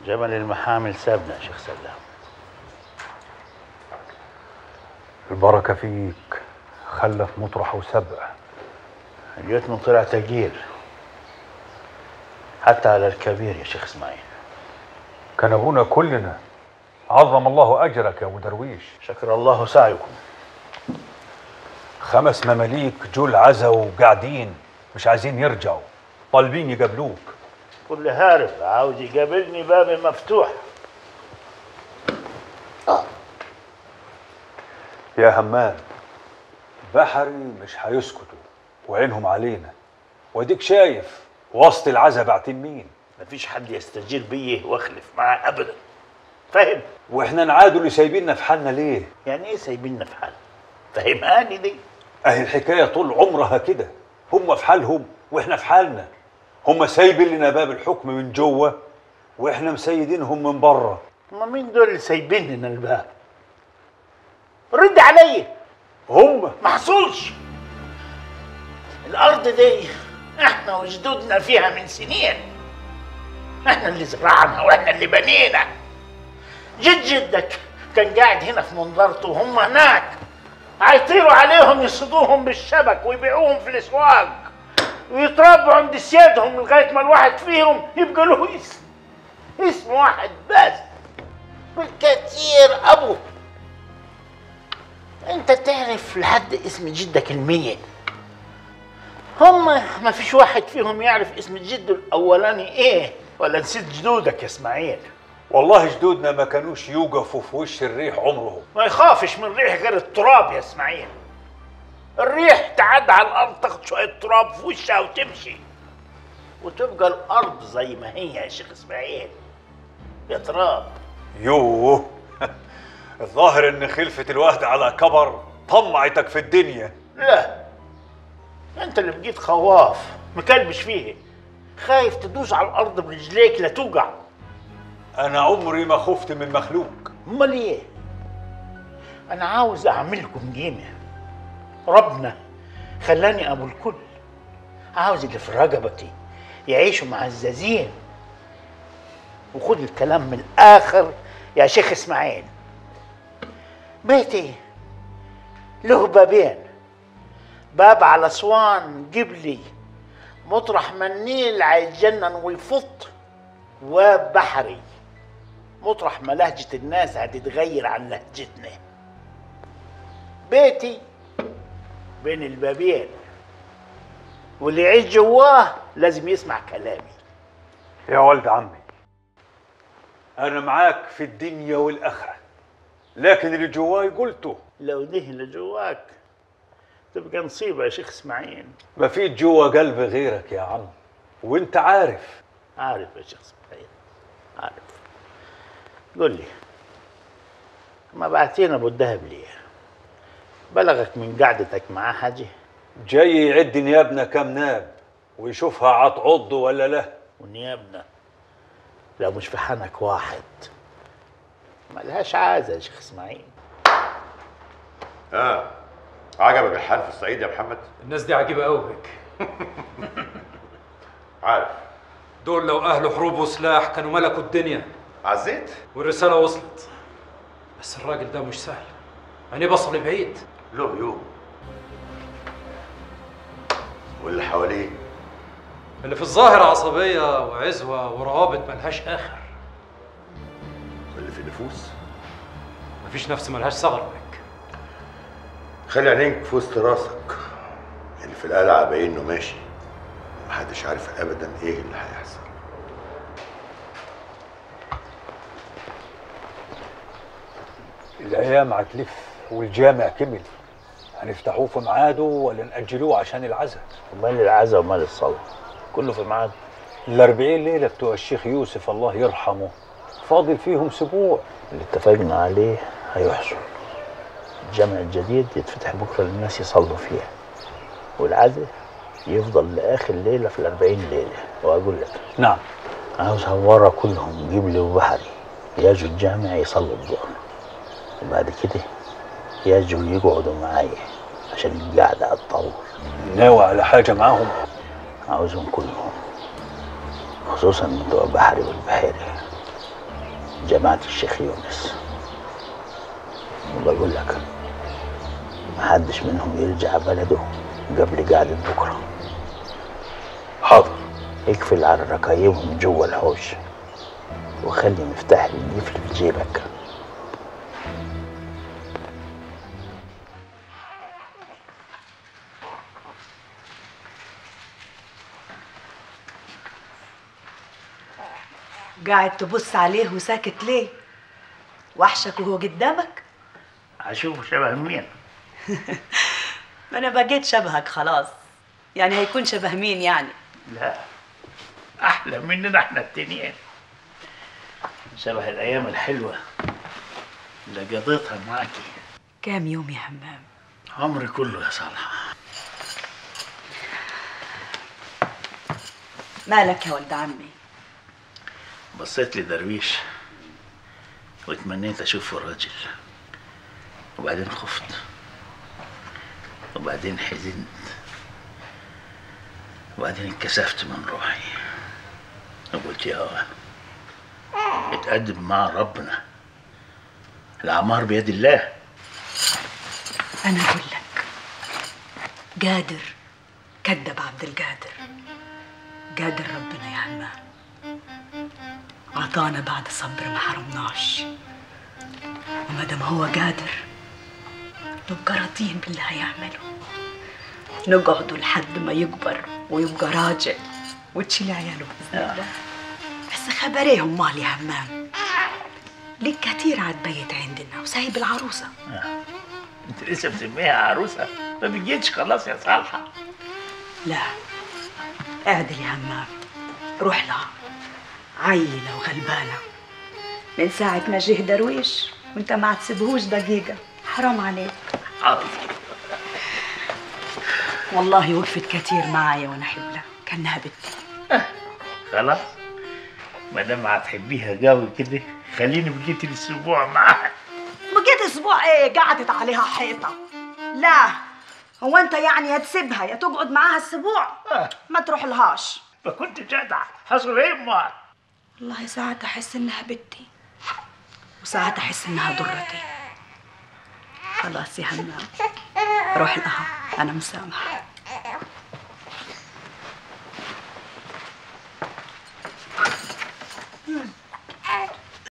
جبل المحامل سابنا يا شيخ سلام البركة فيك خلف مطرح وسبع جيت من طلع تقيل حتى على الكبير يا شيخ اسماعيل كان ابونا كلنا عظم الله اجرك يا ابو درويش شكر الله سعيكم خمس مماليك جول عزا وقاعدين مش عايزين يرجعوا طالبين يقابلوك كل هارب عاوز يقابلني بابي مفتوح يا همام بحري مش هيسكتوا وعينهم علينا واديك شايف وسط العزا بعتين مين مفيش حد يستجير بيه واخلف معاه ابدا فاهم واحنا نعادوا اللي سايبيننا في حالنا ليه يعني ايه سايبيننا في حال فهماني دي اهي الحكايه طول عمرها كده هم في حالهم واحنا في حالنا هم سايبين لنا باب الحكم من جوه واحنا مسيدينهم من بره هما مين دول اللي سايبين لنا الباب رد عليا هم ما حصلش الارض دي احنا وجدودنا فيها من سنين احنا اللي زرعنا واحنا اللي بنينا جد جدك كان قاعد هنا في منظرته وهم هناك هيطيروا عليهم يصيدوهم بالشبك ويبيعوهم في الاسواق ويتربوا عند سيادهم لغايه ما الواحد فيهم يبقى له اسم اسم واحد بس بالكثير ابو انت تعرف لحد اسم جدك المية هم ما فيش واحد فيهم يعرف اسم جده الاولاني ايه ولا نسيت جدودك يا اسماعيل والله جدودنا ما كانوش يوقفوا في وش الريح عمرهم ما يخافش من ريح غير التراب يا اسماعيل الريح تعدي على الارض تاخد شويه تراب في وشها وتمشي وتبقى الارض زي ما هي يا شيخ اسماعيل يا تراب يوه الظاهر ان خلفة الوهد على كبر طمعتك في الدنيا لا انت اللي بقيت خواف مكلبش فيه خايف تدوس على الارض برجليك لا توقع انا عمري ما خفت من مخلوق امال ايه انا عاوز اعملكم قيمه ربنا خلاني ابو الكل عاوز اللي في رقبتي يعيشوا معززين وخد الكلام من الاخر يا شيخ اسماعيل بيتي له بابين باب على اسوان قبلي مطرح ما النيل هيتجنن ويفط وباب بحري مطرح ما لهجة الناس هتتغير عن لهجتنا بيتي بين البابين واللي يعيش جواه لازم يسمع كلامي يا ولد عمي انا معاك في الدنيا والاخره لكن اللي جواي قلته لو ده اللي جواك تبقى نصيبة يا شيخ اسماعيل ما في جوا قلبي غيرك يا عم وانت عارف عارف يا شيخ اسماعيل عارف قول لي ما بعتين ابو الدهب ليه بلغك من قعدتك معاه حاجه جاي يعد نيابنا كام ناب ويشوفها عض ولا لا ونيابنا لو مش في حنك واحد ملهاش عازة يا شيخ اسماعيل اه عجبك الحال في الصعيد يا محمد الناس دي عجيبة قوي بك عارف دول لو أهل حروب وسلاح كانوا ملكوا الدنيا عزيت والرسالة وصلت بس الراجل ده مش سهل يعني بصل لبعيد له عيوب واللي حواليه اللي في الظاهر عصبية وعزوة وروابط ملهاش آخر واللي في النفوس مفيش نفس ملهاش ثغر بك خلي عينيك في وسط راسك اللي في القلعة باين انه ماشي محدش عارف ابدا ايه اللي هيحصل الايام هتلف والجامع كمل هنفتحوه في ميعاده ولا نأجلوه عشان العزاء ومال العزا ومال الصلاة كله في ميعاد الأربعين ليلة بتوع الشيخ يوسف الله يرحمه فاضل فيهم اسبوع اللي اتفقنا عليه هيحصل الجامع الجديد يتفتح بكرة للناس يصلوا فيه والعزا يفضل لآخر ليلة في الأربعين ليلة وأقول لك نعم عاوز هوارة كلهم جبلي وبحري يجوا الجامع يصلوا الظهر وبعد كده يجوا يقعدوا معايا عشان القعدة هتطول ناوي على حاجة معاهم عاوزهم كلهم خصوصا بتوع بحري والبحيري جماعة الشيخ يونس وبقول لك محدش منهم يرجع بلده قبل قعدة بكرة حاضر اقفل على ركايبهم جوه الحوش وخلي مفتاح القفل في جيبك قاعد تبص عليه وساكت ليه وحشك وهو قدامك هشوف شبه مين ما انا بقيت شبهك خلاص يعني هيكون شبه مين يعني لا احلى مننا احنا التنين شبه الايام الحلوه اللي قضيتها معاكي كام يوم يا همام عمري كله يا صالحه مالك يا ولد عمي بصيت لدرويش وتمنيت اشوفه راجل وبعدين خفت وبعدين حزنت وبعدين انكسفت من روحي وقلت يا اتقدم مع ربنا الاعمار بيد الله انا اقول لك قادر كذب عبد القادر قادر ربنا يا همام عطانا بعد صبر ما حرمناش وما دام هو قادر نبقى راضيين باللي هيعمله نقعدوا لحد ما يكبر ويبقى راجل وتشيل عياله باذن الله بس خبريه امال يا همام ليك كتير عتبيت عندنا وسايب العروسه انت لسه مسميها عروسه ما بيجيتش خلاص يا صالحه لا اعدل يا همام روح لها عيلة وغلبانة من ساعة ما جه درويش وانت ما تسيبهوش دقيقة حرام عليك حاضر والله وقفت كتير معايا وانا حبلة كانها بنتي خلاص ما دام هتحبيها قوي كده خليني بقيت الاسبوع معاها بقيت اسبوع ايه قعدت عليها حيطة لا هو انت يعني يا تسيبها يا تقعد معاها السبوع آه. ما تروح لهاش فكنت جدع حصل ايه امال والله ساعات احس انها بنتي وساعات احس انها ضرتي خلاص يا همام روح لها انا مسامحه